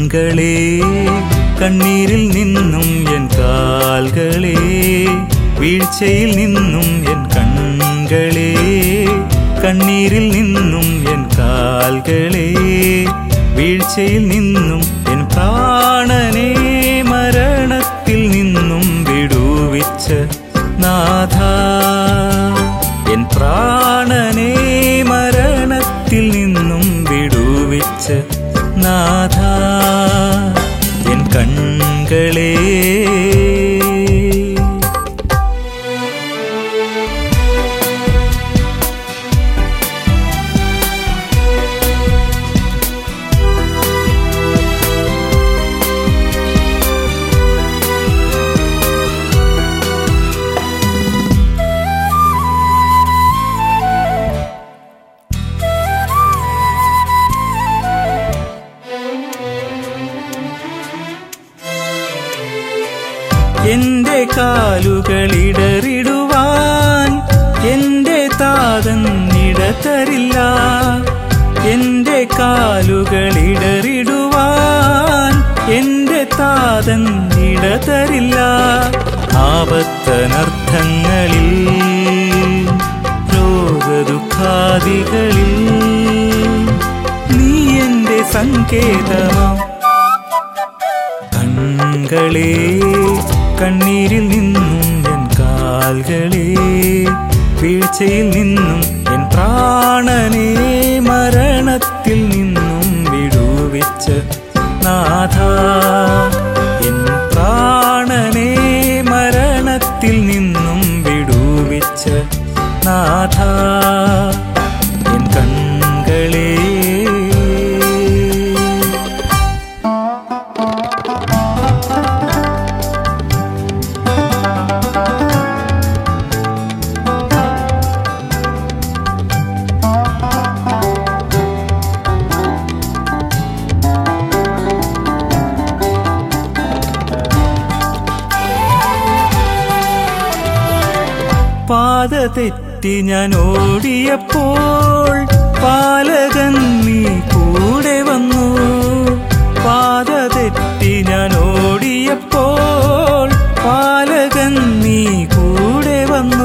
കൺകളെ കണ്ണീരിൽ നിന്നും എൻ കാൽകളെ വീഴ്ചയിൽ നിന്നും എൻ കൺകളെ കണ്ണീരിൽ നിന്നും എൻ കാൽകളെ വീഴ്ചയിൽ നിന്നും എൻ പ്രാണനെ മരണത്തിൽ നിന്നും വിടുവിച്ച നാഥ എൻ പ്രാണനെ മരണത്തിൽ നിന്നും വിടുവിച്ച നാഥ എൻ കൺകളേ എന്റെ കാലുകളിടറിടുവാൻ എന്റെ താതൻ ഇടതരില്ല എന്റെ കാലുകളിടറിടുവാൻ എന്റെ താതൻ ഇടതരില്ല ആപത്തനർത്ഥങ്ങളിൽ രോഗദുഃഖാദികളിൽ നീ എന്റെ സങ്കേതമാം കൺകളെ കണ്ണീരിൽ നിന്നും എൻ കാൽകളെ വീഴ്ചയിൽ നിന്നും എൻ പ്രാണനെ മരണത്തിൽ നിന്നും വിടുവിച്ച നാഥ എൻ പ്രാണനെ മരണത്തിൽ നിന്നും വിടുവിച്ച നാഥ എൻ കൺകളേ പാത തെറ്റി ഞാൻ ഓടിയപ്പോൾ പാലകൻ നീ കൂടെ വന്നു പാത തെറ്റി ഞാൻ ഓടിയപ്പോൾ പാലകൻ നീ കൂടെ വന്നു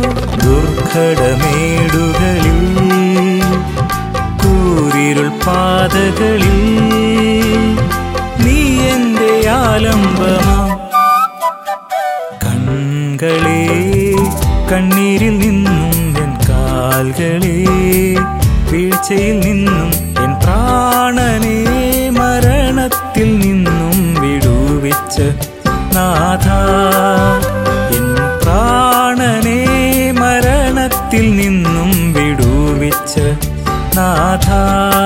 ദുർഘടമേടുകളിൽ കൂരിരുൾ പാതകളിൽ നീ എന്റെ ആലംബമാ കൺകളെ കണ്ണീരിൽ നിന്നും എൻ കാൽകളെ വീഴ്ചയിൽ നിന്നും എൻ പ്രാണനെ മരണത്തിൽ നിന്നും വിടുവിച്ച നാഥ എൻ പ്രാണനെ മരണത്തിൽ നിന്നും വിടുവിച്ച നാഥ